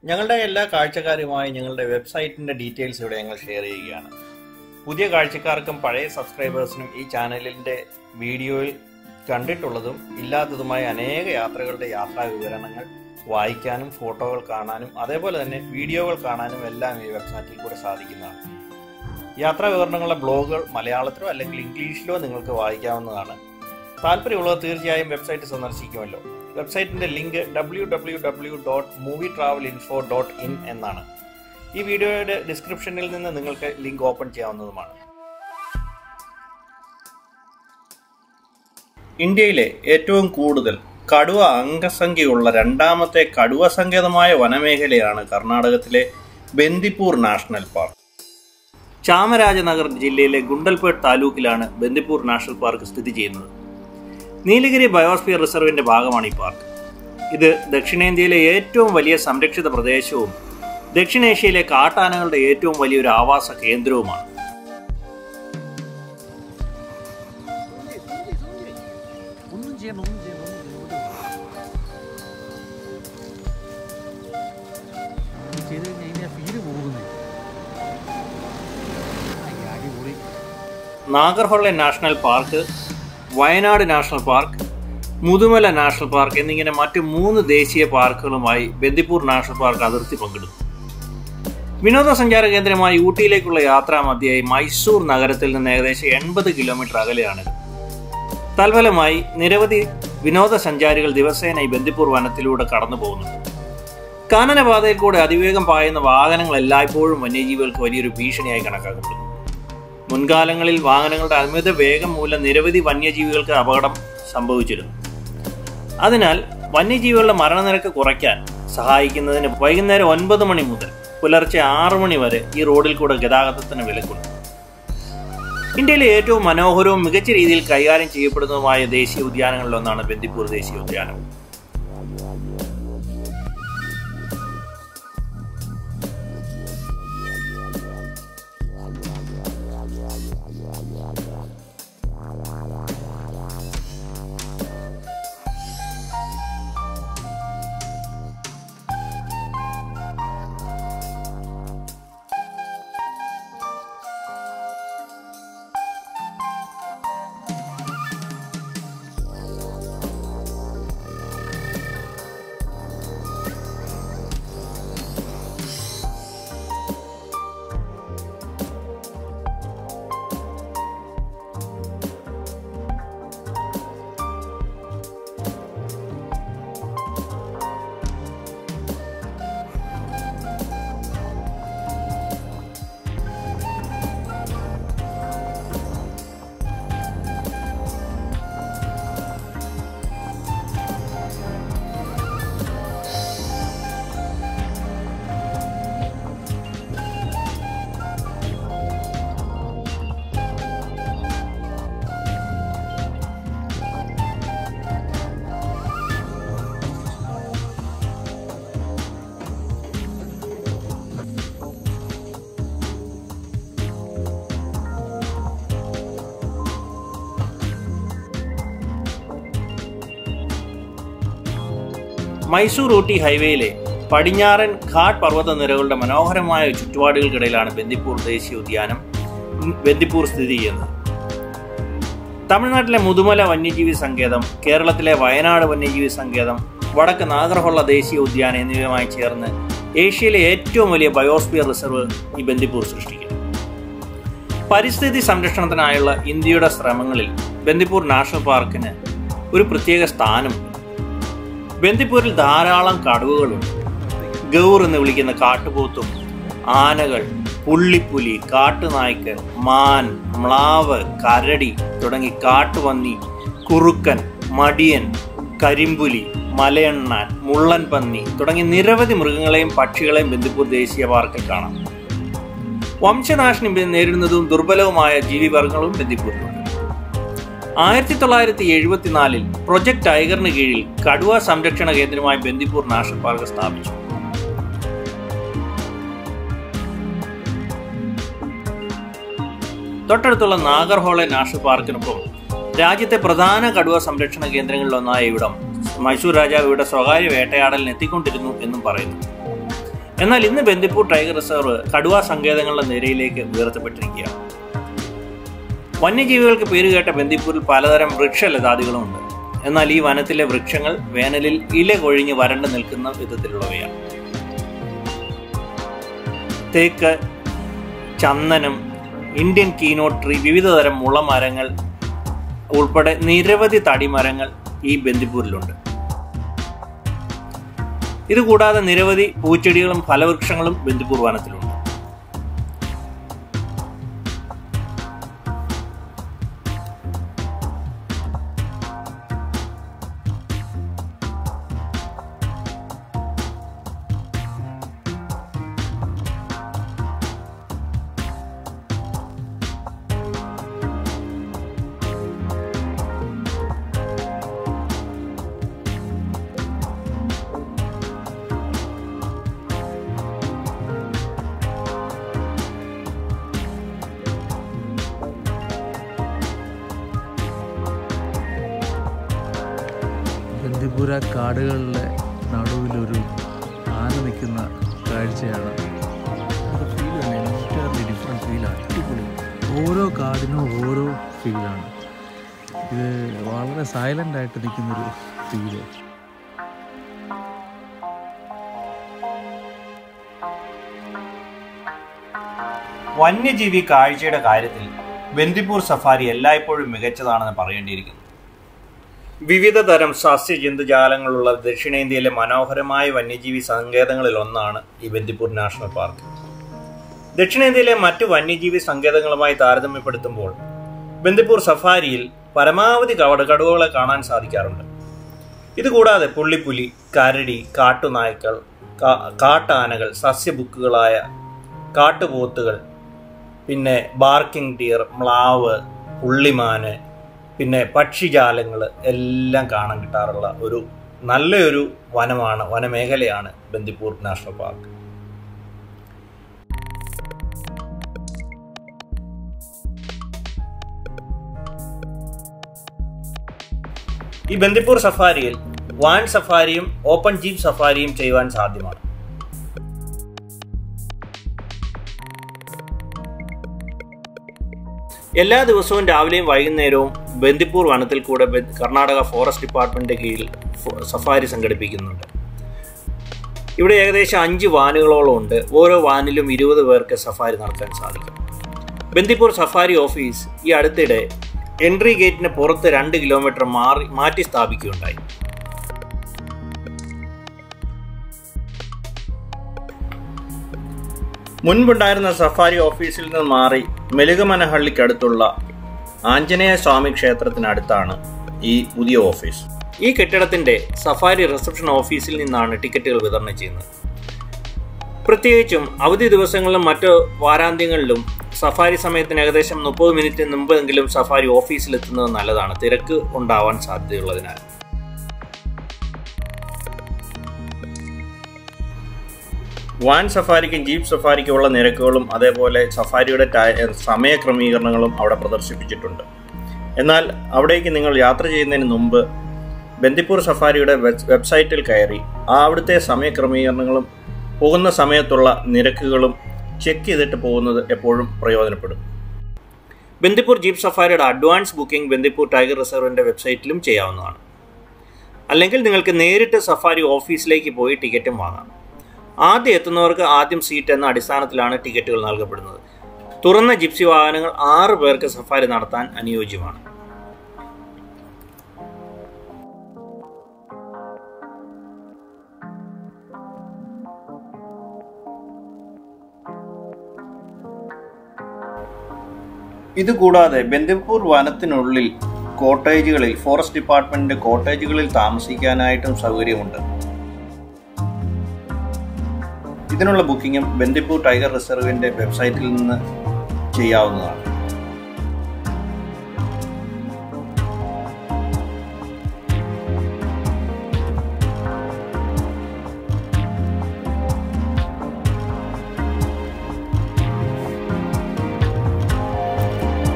ഞങ്ങളുടെ എല്ലാ കാഴ്ചക്കാരുമായി ഞങ്ങളുടെ വെബ്സൈറ്റിന്റെ ഡീറ്റെയിൽസ് ഇവിടെ ഞങ്ങൾ ഷെയർ ചെയ്യുകയാണ് പുതിയ കാഴ്ചക്കാർക്കും പഴയ സബ്സ്ക്രൈബേഴ്സിനും ഈ ചാനലിന്റെ വീഡിയോയിൽ കണ്ടിട്ടുള്ളതും ഇല്ലാത്തതുമായ അനേക യാത്രകളുടെ യാത്രാ വിവരണങ്ങൾ വായിക്കാനും ഫോട്ടോകൾ കാണാനും അതേപോലെ തന്നെ വീഡിയോകൾ കാണാനും എല്ലാം ഈ വെബ്സൈറ്റിൽ കൂടെ സാധിക്കുന്നതാണ് യാത്രാ വിവരണങ്ങളുടെ ബ്ലോഗുകൾ മലയാളത്തിലോ അല്ലെങ്കിൽ ഇംഗ്ലീഷിലോ നിങ്ങൾക്ക് വായിക്കാവുന്നതാണ് താല്പര്യമുള്ളവർ തീർച്ചയായും വെബ്സൈറ്റ് സന്ദർശിക്കുമല്ലോ വെബ്സൈറ്റിന്റെ link W W W dot movie travel info dot in എന്നാണ് ഈ വീഡിയോയുടെ ഡിസ്ക്രിപ്ഷനിൽ നിന്ന് നിങ്ങൾക്ക് ലിങ്ക് ഓപ്പൺ ചെയ്യാവുന്നതുമാണ് ഇന്ത്യയിലെ ഏറ്റവും കൂടുതൽ കടുവ അംഗസംഖ്യയുള്ള രണ്ടാമത്തെ കടുവ സങ്കേതമായ വനമേഖലയാണ് കർണാടകത്തിലെ ബന്ദിപ്പൂർ നാഷണൽ പാർക്ക് ചാമരാജനഗർ ജില്ലയിലെ ഗുണ്ടൽപേട്ട് താലൂക്കിലാണ് ബന്ദിപ്പൂർ നാഷണൽ പാർക്ക് സ്ഥിതി ചെയ്യുന്നത് നീലഗിരി ബയോസ്ഫിയർ റിസർവിന്റെ ഭാഗമാണ് ഈ പാർക്ക് ഇത് ദക്ഷിണേന്ത്യയിലെ ഏറ്റവും വലിയ സംരക്ഷിത പ്രദേശവും ദക്ഷിണേഷ്യയിലെ കാട്ടാനകളുടെ ഏറ്റവും വലിയൊരു ആവാസ കേന്ദ്രവുമാണ് ഒന്നും ചെയ്യണം ഒന്നും ചെയ്യണം ഒന്നും ചെയ്യണം ഇത് ചെയ്ത് കഴിഞ്ഞ് കഴിഞ്ഞാൽ ഫീല് പോകുന്നേ അയ്യ, അടിപൊളി Nagarhole national park Wayanad national park Mudumalai national park എന്നിങ്ങനെ മറ്റ് മൂന്ന് ദേശീയ പാർക്കുകളുമായി ബന്ദിപ്പൂർ നാഷണൽ പാർക്ക് അതിർത്തി പങ്കിടുന്നു വിനോദസഞ്ചാര കേന്ദ്രമായി ഊട്ടിയിലേക്കുള്ള യാത്രാ മധ്യയായി മൈസൂർ നഗരത്തിൽ നിന്ന് ഏകദേശം എൺപത് കിലോമീറ്റർ അകലെയാണിത് തൽഫലമായി നിരവധി വിനോദസഞ്ചാരികൾ ദിവസേന ഈ ബന്ദിപ്പൂർ വനത്തിലൂടെ കടന്നു പോകുന്നുണ്ട് കാനനപാതയിൽ കൂടെ അതിവേഗം പായുന്ന വാഹനങ്ങൾ എല്ലായ്പ്പോഴും വന്യജീവികൾക്ക് വലിയൊരു ഭീഷണിയായി കണക്കാക്കപ്പെടുന്നു മുൻകാലങ്ങളിൽ വാഹനങ്ങളുടെ അമിത വേഗം മൂലം നിരവധി വന്യജീവികൾക്ക് അപകടം സംഭവിച്ചിരുന്നു അതിനാൽ വന്യജീവികളുടെ മരണനിരക്ക് കുറയ്ക്കാൻ സഹായിക്കുന്നതിന് വൈകുന്നേരം ഒൻപത് മണി മുതൽ പുലർച്ചെ ആറു മണി വരെ ഈ റോഡിൽ കൂടെ ഗതാഗതത്തിന് വിലക്കുണ്ട് ഇന്ത്യയിലെ ഏറ്റവും മനോഹരവും മികച്ച രീതിയിൽ കൈകാര്യം ചെയ്യപ്പെടുന്നതുമായ ദേശീയ ഉദ്യാനങ്ങളിലൊന്നാണ് ബന്ദിപ്പൂർ ദേശീയ ഉദ്യാനം മൈസൂർ ഊട്ടി ഹൈവേയിലെ പടിഞ്ഞാറൻ ഘാട്ട് പർവ്വത നിരകളുടെ മനോഹരമായ ചുറ്റുപാടുകൾക്കിടയിലാണ് ബന്ദിപ്പൂർ ദേശീയ ഉദ്യാനം ബന്ദിപ്പൂർ സ്ഥിതി ചെയ്യുന്നത് തമിഴ്നാട്ടിലെ മുതുമല വന്യജീവി സങ്കേതം കേരളത്തിലെ വയനാട് വന്യജീവി സങ്കേതം വടക്ക് നാഗർഹൊള്ള ദേശീയ ഉദ്യാനം എന്നിവയുമായി ചേർന്ന് ഏഷ്യയിലെ ഏറ്റവും വലിയ ബയോസ്ഫിയർ റിസർവ് ഈ ബന്ദിപ്പൂർ സൃഷ്ടിക്കുന്നു പരിസ്ഥിതി സംരക്ഷണത്തിനായുള്ള ഇന്ത്യയുടെ ശ്രമങ്ങളിൽ ബന്ദിപ്പൂർ നാഷണൽ പാർക്കിന് ഒരു പ്രത്യേക സ്ഥാനമുണ്ട് ബന്ദിപ്പൂരിൽ ധാരാളം കടുവകളുണ്ട് ഗൗർ എന്ന് വിളിക്കുന്ന കാട്ടുപോത്തും ആനകൾ പുള്ളിപ്പുലി കാട്ടുനായ്ക്ക് മാൻ മ്ലാവ് കരടി തുടങ്ങി കാട്ടുപന്നി കുറുക്കൻ മടിയൻ കരിമ്പുലി മലയണ്ണാൻ മുള്ളൻ പന്നി തുടങ്ങി നിരവധി മൃഗങ്ങളെയും പക്ഷികളെയും ബന്ദിപ്പൂർ ദേശീയ പാർക്കിൽ കാണാം വംശനാശനം നേരിടുന്നതും ദുർബലവുമായ ജീവിവർഗങ്ങളും ബന്ദിപ്പൂരിലുണ്ട് ആയിരത്തി തൊള്ളായിരത്തി എഴുപത്തിനാലിൽ പ്രൊജക്ട് ടൈഗറിന് കീഴിൽ കടുവ സംരക്ഷണ കേന്ദ്രമായി ബന്ദിപ്പൂർ നാഷണൽ പാർക്ക് സ്ഥാപിച്ചു തൊട്ടടുത്തുള്ള നാഗർഹോളെ നാഷണൽ പാർക്കിനൊപ്പം രാജ്യത്തെ പ്രധാന കടുവ സംരക്ഷണ കേന്ദ്രങ്ങളിലൊന്നായ ഇവിടം മൈസൂർ രാജാവ് ഇവിടെ സ്വകാര്യ വേട്ടയാടലിന് എത്തിക്കൊണ്ടിരുന്നു എന്നും പറയുന്നു എന്നാൽ ഇന്ന് ബന്ദിപ്പൂർ ടൈഗർ റിസർവ് കടുവ സങ്കേതങ്ങളുടെ നിരയിലേക്ക് ഉയർത്തപ്പെട്ടിരിക്കുകയാണ് വന്യജീവികൾക്ക് പേരുകേട്ട ബന്ദിപ്പൂരിൽ പലതരം വൃക്ഷലതാദികളുമുണ്ട് എന്നാൽ ഈ വനത്തിലെ വൃക്ഷങ്ങൾ വേനലിൽ ഇല കൊഴിഞ്ഞ് വരണ്ട് നിൽക്കുന്ന വിധത്തിലുള്ളവയാണ് തേക്ക് ചന്ദനം ഇന്ത്യൻ കീനോട്ട് ട്രീ വിവിധതരം മുളമരങ്ങൾ ഉൾപ്പെടെ നിരവധി തടിമരങ്ങൾ ഈ ബന്ദിപ്പൂരിലുണ്ട് ഇതുകൂടാതെ നിരവധി പൂച്ചെടികളും ഫലവൃക്ഷങ്ങളും ബന്ദിപ്പൂർ വനത്തിലുണ്ട് ബന്ദിപുര കാടുകളിലെ നടുവിലൊരു ആന നിൽക്കുന്ന കാഴ്ചയാണ് അത് ഫീൽ തന്നെ എൻറ്റയർലി ഡിഫറെൻറ്റ് ഫീലാണ് അടിപൊളി ഓരോ കാടിനും ഓരോ ഫീലാണ് ഇത് വളരെ സൈലൻ്റ് ആയിട്ട് നിൽക്കുന്നൊരു ഫീല് വന്യജീവി കാഴ്ചയുടെ കാര്യത്തിൽ ബന്ദിപ്പൂർ സഫാരി എല്ലായ്പ്പോഴും മികച്ചതാണെന്ന് പറയേണ്ടിയിരിക്കുന്നു വിവിധ തരം സസ്യ ജന്തുജാലങ്ങളുള്ള ദക്ഷിണേന്ത്യയിലെ മനോഹരമായ വന്യജീവി സങ്കേതങ്ങളിൽ ഒന്നാണ് ഈ ബന്ദിപ്പൂർ നാഷണൽ പാർക്ക് ദക്ഷിണേന്ത്യയിലെ മറ്റു വന്യജീവി സങ്കേതങ്ങളുമായി താരതമ്യപ്പെടുത്തുമ്പോൾ ബന്ദിപ്പൂർ സഫാരിയിൽ പരമാവധി കവടകടുവകളെ കാണാൻ സാധിക്കാറുണ്ട് ഇതുകൂടാതെ പുള്ളിപ്പുലി കരടി കാട്ടുനായ്ക്കൾ കാ- കാട്ടാനകൾ സസ്യബുക്കുകളായ കാട്ടുപോത്തുകൾ പിന്നെ ബാർക്കിംഗ് ഡിയർ മ്ലാവ് പുള്ളിമാന് പിന്നെ പക്ഷിജാലങ്ങൾ എല്ലാം കാണാൻ കിട്ടാറുള്ള ഒരു നല്ലൊരു വനമാണ് വനമേഖലയാണ് ബന്ദിപ്പൂർ നാഷണൽ പാർക്ക് ഈ ബന്ദിപ്പൂർ സഫാരിയിൽ വാൻ സഫാരിയും ഓപ്പൺ ജീപ്പ് സഫാരിയും ചെയ്യുവാൻ സാധ്യമാണ് എല്ലാ ദിവസവും രാവിലെയും വൈകുന്നേരവും ബന്ദിപ്പൂർ വനത്തിൽ കൂടെ ബ- കർണാടക ഫോറസ്റ്റ് ഡിപ്പാർട്ട്മെന്റിന്റെ കീഴിൽ ഫോ- സഫാരി സംഘടിപ്പിക്കുന്നുണ്ട് ഇവിടെ ഏകദേശം അഞ്ച് വാനുകളോളം ഉണ്ട് ഓരോ വാനിലും ഇരുപത് പേർക്ക് സഫാരി നടത്താൻ സാധിക്കും ബന്ദിപ്പൂർ സഫാരി ഓഫീസ് ഈ അടുത്തിടെ എൻട്രി ഗേറ്റിന് പുറത്ത് രണ്ട് കിലോമീറ്റർ മാറി മാറ്റി സ്ഥാപിക്കുകയുണ്ടായി മുൻപുണ്ടായിരുന്ന സഫാരി ഓഫീസിൽ നിന്ന് മാറി മെലുകമനഹള്ളിക്കടുത്തുള്ള ആഞ്ജനേയ സ്വാമി ക്ഷേത്രത്തിനടുത്താണ് ഈ പുതിയ ഓഫീസ് ഈ കെട്ടിടത്തിന്റെ സഫാരി റിസപ്ഷൻ ഓഫീസിൽ നിന്നാണ് ടിക്കറ്റുകൾ വിതരണം ചെയ്യുന്നത് പ്രത്യേകിച്ചും അവധി ദിവസങ്ങളിലും മറ്റ് വാരാന്ത്യങ്ങളിലും സഫാരി സമയത്തിന് ഏകദേശം മുപ്പത് മിനിറ്റ് മുമ്പെങ്കിലും സഫാരി ഓഫീസിലെത്തുന്നത് നല്ലതാണ് തിരക്ക് ഉണ്ടാവാൻ സാധ്യതയുള്ളതിനാൽ വാൻ സഫാരിക്കും ജീപ്പ് സഫാരിക്കും ഉള്ള നിരക്കുകളും അതേപോലെ സഫാരിയുടെ ടയ- സമയ ക്രമീകരണങ്ങളും അവിടെ പ്രദർശിപ്പിച്ചിട്ടുണ്ട് എന്നാൽ അവിടേക്ക് നിങ്ങൾ യാത്ര ചെയ്യുന്നതിന് മുമ്പ് ബന്ദിപ്പൂർ സഫാരിയുടെ വെബ്- വെബ്സൈറ്റിൽ കയറി ആ അവിടുത്തെ സമയ ക്രമീകരണങ്ങളും പോകുന്ന സമയത്തുള്ള നിരക്കുകളും ചെക്ക് ചെയ്തിട്ട് പോകുന്നത് എപ്പോഴും പ്രയോജനപ്പെടും ബന്ദിപ്പൂർ ജീപ്പ് സഫാരിയുടെ അഡ്വാൻസ് ബുക്കിംഗ് ബന്ദിപ്പൂർ ടൈഗർ റിസർവിൻ്റെ വെബ്സൈറ്റിലും ചെയ്യാവുന്നതാണ് അല്ലെങ്കിൽ നിങ്ങൾക്ക് നേരിട്ട് സഫാരി ഓഫീസിലേക്ക് പോയി ടിക്കറ്റും വാങ്ങാം ആദ്യം എത്തുന്നവർക്ക് ആദ്യം സീറ്റ് എന്ന അടിസ്ഥാനത്തിലാണ് ടിക്കറ്റുകൾ നൽകപ്പെടുന്നത് തുറന്ന ജിപ്സി വാഹനങ്ങൾ ആറ് പേർക്ക് സഫാരി നടത്താൻ അനുയോജ്യമാണ് ഇതുകൂടാതെ ബന്ദിപ്പൂർ വനത്തിനുള്ളിൽ കോട്ടേജുകളിൽ ഫോറസ്റ്റ് ഡിപ്പാർട്ട്മെന്റിന്റെ കോട്ടേജുകളിൽ താമസിക്കാനായിട്ടും സൗകര്യമുണ്ട് ഇതിനുള്ള ബുക്കിംഗും ബന്ദിപ്പൂർ ടൈഗർ റിസർവിന്റെ വെബ്സൈറ്റിൽ നിന്ന് ചെയ്യാവുന്നതാണ്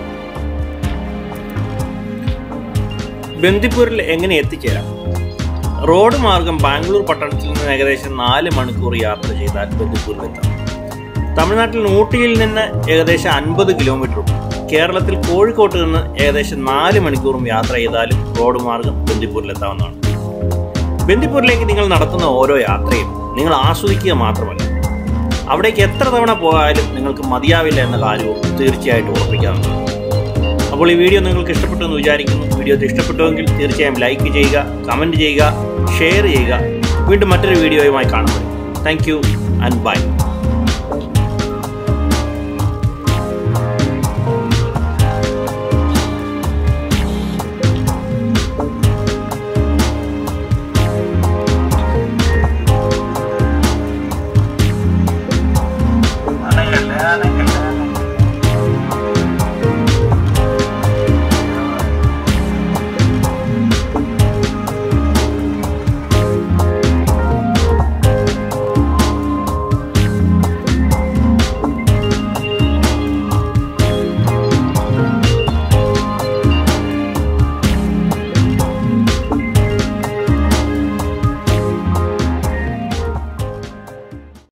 ബന്ദിപ്പൂരിൽ എങ്ങനെ എത്തിച്ചേരാം റോഡ് മാർഗം ബാംഗ്ലൂർ പട്ടണത്തിൽ നിന്ന് ഏകദേശം നാല് മണിക്കൂർ യാത്ര ചെയ്താൽ ബന്ദിപ്പൂരിലെത്താം തമിഴ്നാട്ടിൽ ഊട്ടിയിൽ നിന്ന് ഏകദേശം അൻപത് കിലോമീറ്ററും കേരളത്തിൽ കോഴിക്കോട്ട് നിന്ന് ഏകദേശം നാല് മണിക്കൂറും യാത്ര ചെയ്താലും റോഡ് മാർഗം ബന്ദിപ്പൂരിലെത്താവുന്നതാണ് ബന്ദിപ്പൂരിലേക്ക് നിങ്ങൾ നടത്തുന്ന ഓരോ യാത്രയും നിങ്ങൾ ആസ്വദിക്കുക മാത്രമല്ല അവിടേക്ക് എത്ര തവണ പോയാലും നിങ്ങൾക്ക് മതിയാവില്ല എന്ന കാര്യവും തീർച്ചയായിട്ടും ഉറപ്പിക്കാവുന്നതാണ് അപ്പോൾ ഈ വീഡിയോ നിങ്ങൾക്ക് ഇഷ്ടപ്പെട്ടു എന്ന് വിചാരിക്കുന്നു വീഡിയോ ഇഷ്ടപ്പെട്ടുവെങ്കിൽ തീർച്ചയായും ലൈക്ക് ചെയ്യുക കമൻറ്റ് ചെയ്യുക ഷെയർ ചെയ്യുക വീണ്ടും മറ്റൊരു വീഡിയോയുമായി കാണുമ്പോൾ താങ്ക് യു ആൻഡ് ബൈ